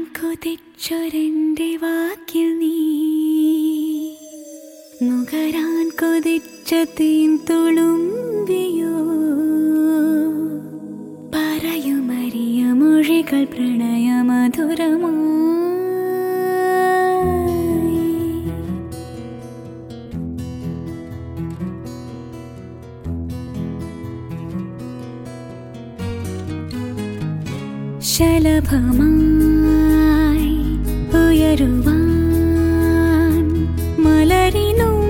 കൊതിച്ചൊരെന്റെ വാക്കിൽ നീ നുകരാൻ കൊതിച്ച തീൻ തുളുമ്പിയോ പറയുമറിയ മൊഴികൾ പ്രണയമധുരമായി ശലഭമായി ഉയരുവാൻ മലരിനും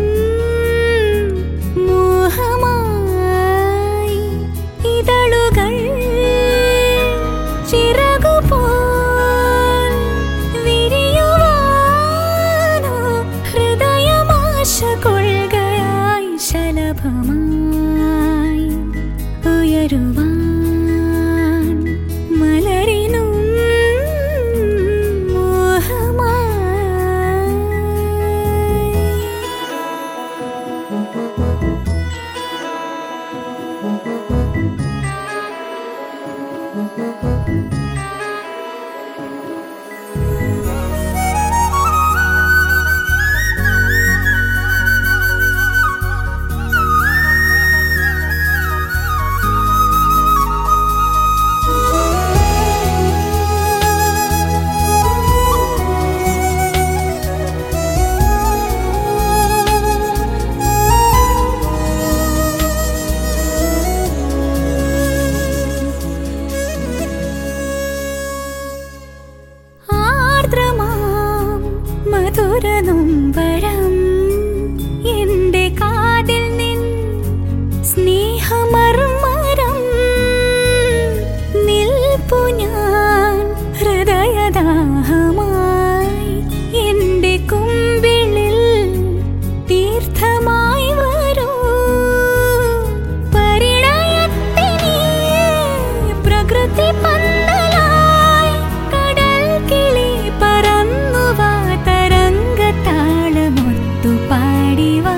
മോഹമായി ഇതളുകൾ ചിറകുപോൽ വിരിയുവാനോ ഹൃദയമാശ കൊള്ളുകയായി ശലഭമായി ഉയരുവാൻ മലരിനും മോഹമായി ആർദ്രമാം മധുരനൊമ്പരം എന്റെ കാതിൽ നിൻ സ്നേഹമർമരം നിൽപ്പു ഞാൻ ഹൃദയദാഹമായി എന്റെ കുമ്പിളിൽ തീർത്ഥമായി വരൂ പരിണയത്തിനീ പ്രകൃതി പന്തലായി കടൽ കിളി പറന്നുവാ തരംഗത്താളമൊത്തു പാടിവാ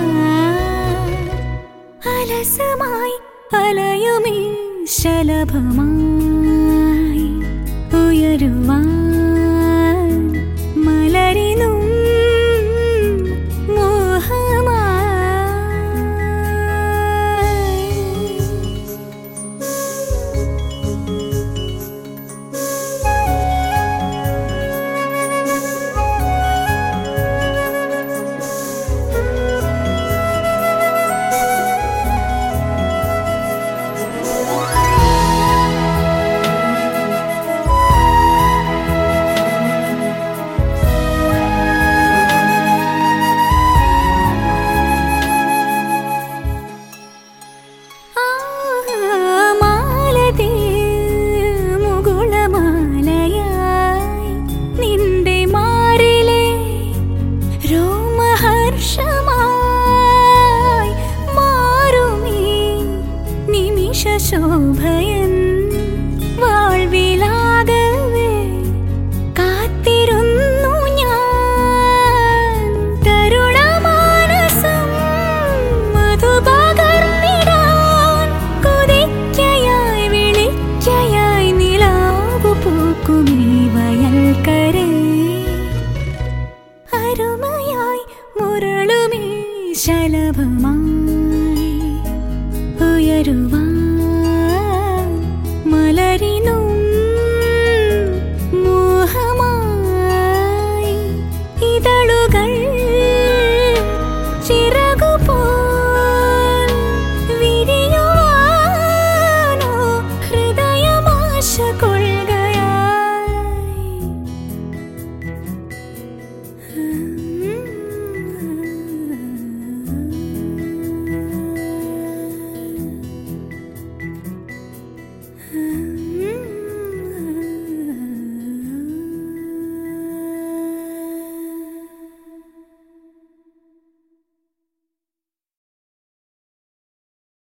അലസമായി അലയുമീ ശലഭമായി ഉയരുവാൻ മലരിനും മോഹമായി മാലതേ മുകുളമാലയായി നിന്റെ മാറിലെ രോമഹർഷമായി മാറുമീ നിമിഷ ശോഭയൻ വാൾവിലാകവേ കാത്തിരുന്നു ഞാൻ തരുണമാനസം മധുപകർന്നിടാൻ കൊതിക്കയായി വിളിക്കയായി നിലാവു പൂക്കുമീ വയ